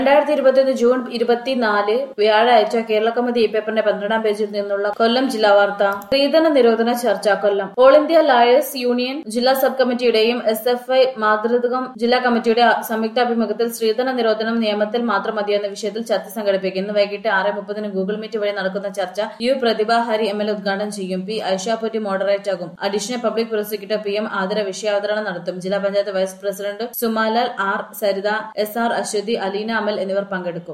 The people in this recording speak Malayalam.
രണ്ടായിരത്തി ഇരുപത്തിയൊന്ന് ജൂൺ ഇരുപത്തിനാല് വ്യാഴാഴ്ച കേരള കൗമുദി ഈ പേപ്പറിന്റെ പന്ത്രണ്ടാം പേജിൽ നിന്നുള്ള കൊല്ലം ജില്ലാ വാർത്ത സ്ത്രീധന നിരോധന ചർച്ച Kollam all India lawyers union ജില്ലാ സബ് കമ്മിറ്റിയുടെയും എസ് എഫ് ഐ മാതൃത്വം ജില്ലാ കമ്മിറ്റിയുടെ സംയുക്താഭിമുഖ്യത്തിൽ സ്ത്രീധന നിരോധനം നിയമത്തിൽ മാത്രം മതിയെന്ന വിഷയത്തിൽ ചർച്ച സംഘടിപ്പിക്കും ഇന്ന് വൈകിട്ട് ആറ് മുപ്പതിന് ഗൂഗിൾ മീറ്റ് വഴി നടക്കുന്ന ചർച്ച U Prathibha Hari M L ഉദ്ഘാടനം ചെയ്യും പി ഐഷാപുറ്റി മോഡറേറ്റ് ആകും additional public prosecutor P M Adara വിഷയാവതരണം നടത്തും ജില്ലാ panchayat vice president Sumalal R Saritha S R Aswathy Aleena Amal എന്നിവർ പങ്കെടുക്കും